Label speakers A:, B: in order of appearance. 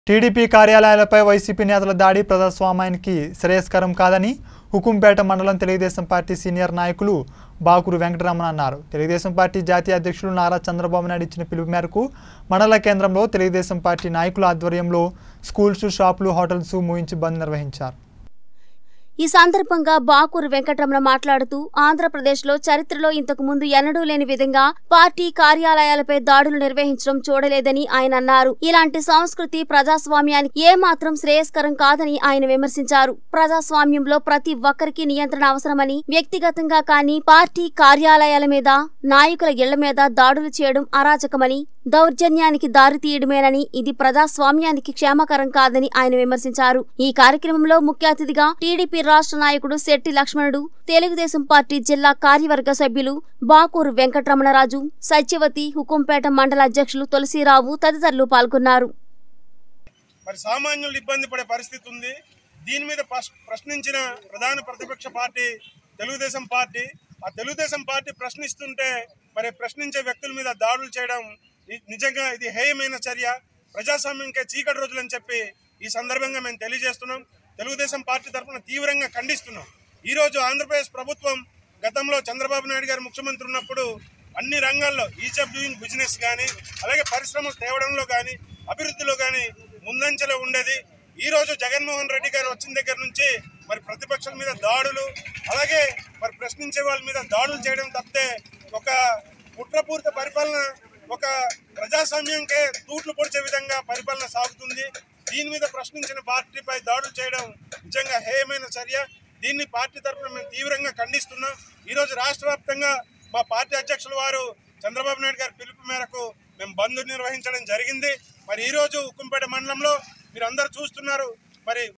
A: TDP కార్యాలయాలపై YCP నేతల దాడి ప్రజాస్వామ్యానికి శ్రేయస్కరం కాదని హుకుంపేట మండలం తెలుగుదేశం పార్టీ సీనియర్ నాయకులు బాకురు వెంకటరమణ అన్నారు తెలుగుదేశం పార్టీ జాతీయ అధ్యక్షులు నారా చంద్రబాబు నాయుడు ఇచ్చిన పిలుపు మేరకు మండల కేంద్రంలో తెలుగుదేశం పార్టీ నాయకుల ఆధ్వర్యంలో స్కూల్స్ షాపులు హోటల్స్ మూయించి బంద్ నిర్వహించారు
B: ఈ సందర్భంగా బాకూరు వెంకటరమణ మాట్లాడుతూ ఆంధ్రప్రదేశ్లో చరిత్రలో ఇంతకు ముందు ఎన్నడూ లేని విధంగా పార్టీ కార్యాలయాలపై దాడులు నిర్వహించడం చూడలేదని ఆయన అన్నారు ఇలాంటి సంస్కృతి ప్రజాస్వామ్యానికి ఏమాత్రం శ్రేయస్కరం కాదని ఆయన విమర్శించారు ప్రజాస్వామ్యంలో ప్రతి ఒక్కరికి నియంత్రణ అవసరమని వ్యక్తిగతంగా కానీ పార్టీ కార్యాలయాల మీద నాయకుల ఇళ్ల మీద దాడులు చేయడం అరాచకమని దౌర్జన్యానికి దారితీయడమేనని ఇది ప్రజాస్వామ్యానికి క్షేమకరం కాదని ఆయన విమర్శించారు ఈ కార్యక్రమంలో ముఖ్య అతిథిగా టీడీపీ రాష్ట్ర నాయకుడు శెట్టి లక్ష్మణుడు తెలుగుదేశం పార్టీ జిల్లా కార్యవర్గ సభ్యులు బాకూరు వెంకటరమణరాజు సత్యవతి హుకుంపేట మండల అధ్యక్షులు తులసిరావు తదితరులు పాల్గొన్నారు
C: మరి సామాన్యులు ఇబ్బంది పడే పరిస్థితి ఉంది దీని మీద ప్రశ్- ప్రశ్నించిన ప్రధాన ప్రతిపక్ష పార్టీ తెలుగుదేశం పార్టీ ఆ తెలుగుదేశం పార్టీ ప్రశ్నిస్తుంటే మరి ప్రశ్నించే వ్యక్తుల మీద దాడులు చేయడం ని- నిజంగా ఇది హేయమైన చర్య ప్రజాస్వామ్యంకే చీకటి రోజులని చెప్పి ఈ సందర్భంగా మేము తెలియజేస్తున్నాం తెలుగుదేశం పార్టీ తరఫున తీవ్రంగా ఖండిస్తున్నాం ఈరోజు ఆంధ్రప్రదేశ్ ప్రభుత్వం గతంలో చంద్రబాబు నాయుడు గారు ముఖ్యమంత్రి ఉన్నప్పుడు అన్ని రంగాల్లో ఈజ్ ఆఫ్ డూయింగ్ బిజినెస్ కానీ అలాగే పరిశ్రమలు తేవడంలో కానీ అభివృద్ధిలో కానీ ముందంచెలో ఉండేది ఈ రోజు జగన్మోహన్ రెడ్డి గారు వచ్చిన దగ్గర నుంచి మరి ప్రతిపక్షాల మీద దాడులు అలాగే మరి ప్రశ్నించే వాళ్ళ మీద దాడులు చేయడం తప్పితే ఒక కుట్రపూరిత పరిపాలన ఒక ప్రజాస్వామ్యంకే తూట్లు పొడిచే విధంగా పరిపాలన సాగుతుంది దీని మీద ప్రశ్నించిన పార్టీపై దాడులు చేయడం నిజంగా హేయమైన చర్య దీన్ని పార్టీ తరఫున మేము తీవ్రంగా ఖండిస్తున్నాం ఈరోజు రాష్ట్ర వ్యాప్తంగా మా పార్టీ అధ్యక్షుల వారు చంద్రబాబు నాయుడు గారి పిలుపు మేరకు మేము బంద్ నిర్వహించడం జరిగింది మరి ఈరోజు ఉక్కుంపేట మండలంలో మీరు అందరూ చూస్తున్నారు మరి